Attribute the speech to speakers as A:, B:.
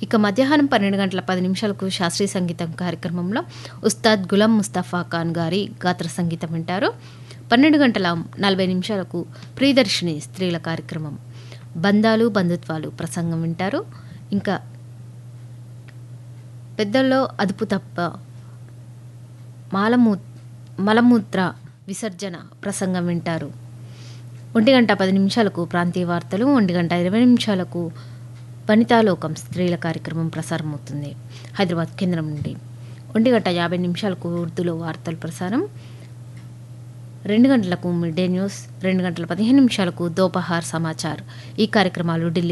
A: ఇక మధ్యాహ్నం పన్నెండు గంటల పది నిమిషాలకు శాస్త్రీయ సంగీతం కార్యక్రమంలో ఉస్తాద్ గులం ముస్తఫా ఖాన్ గారి గాత్ర సంగీతం వింటారు పన్నెండు గంటల నలభై నిమిషాలకు ప్రియదర్శిని స్త్రీల కార్యక్రమం బంధాలు బంధుత్వాలు ప్రసంగం వింటారు ఇంకా పెద్దల్లో అదుపు తప్ప మాలమూ మలమూత్ర విసర్జన ప్రసంగం వింటారు ఒంటి గంట పది నిమిషాలకు ప్రాంతీయ వార్తలు ఒంటి గంట ఇరవై నిమిషాలకు వనితాలోకం స్త్రీల కార్యక్రమం ప్రసారమవుతుంది హైదరాబాద్ కేంద్రం నుండి ఒంటి గంట యాభై నిమిషాలకు ఉర్దూలో వార్తలు ప్రసారం రెండు గంటలకు మిడ్ డే న్యూస్ రెండు గంటల పదిహేను నిమిషాలకు దోపహార్ సమాచార్ ఈ కార్యక్రమాలు ఢిల్లీ